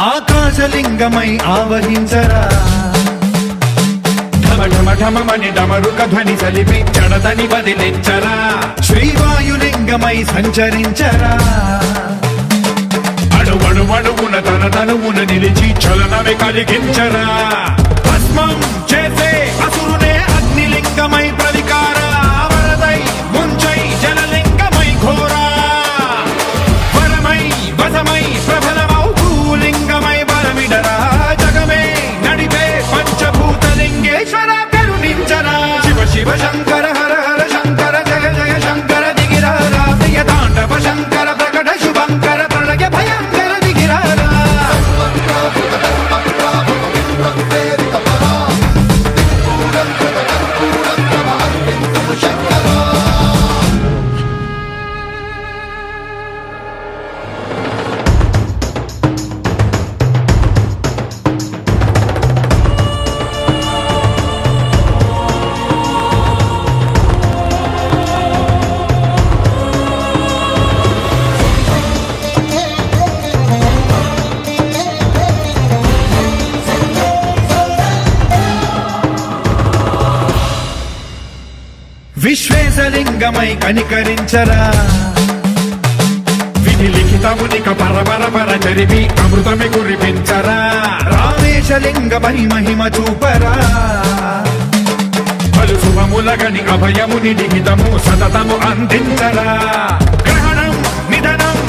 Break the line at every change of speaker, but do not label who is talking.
ఆకాశలింగమై ఆవహించరా
ఢమ ఢమ ఢమమని డమరుక ధ్వని సలిపి జడదని వదిలించరా
శ్రీవాయులింగమై సంచరించరా
అడువడు అడుగున తన తనువున నిలిచి చలనమే కలిగించరా
భస్మం చేసే అసురునే అగ్నిలింగమై ప్రవికార వరదై ముంచై జలలింగమై ఘోరా వరమై వసమై ప్రబలమౌ భూలింగమై బలమిడరా జగమే నడిపే పంచభూతలింగేశ్వర కరుణించరా శివ శివ శంకర హర హర శంకర జయ జయ శంకర దిగిరా రాజయ తాండవ శంకర ప్రకట శుభంకర ప్రళయ భయంకర దిగిరారా విశ్వేశలింగమై కనికరించరా
విధి లిఖితమునిక పరపర పర చరిపి అమృతమి కురిపించరా
రామేశలింగమై మహిమ చూపరా
పలు శుభములగని అభయముని లిఖితము సతతము అందించరా
గ్రహణం నిధనం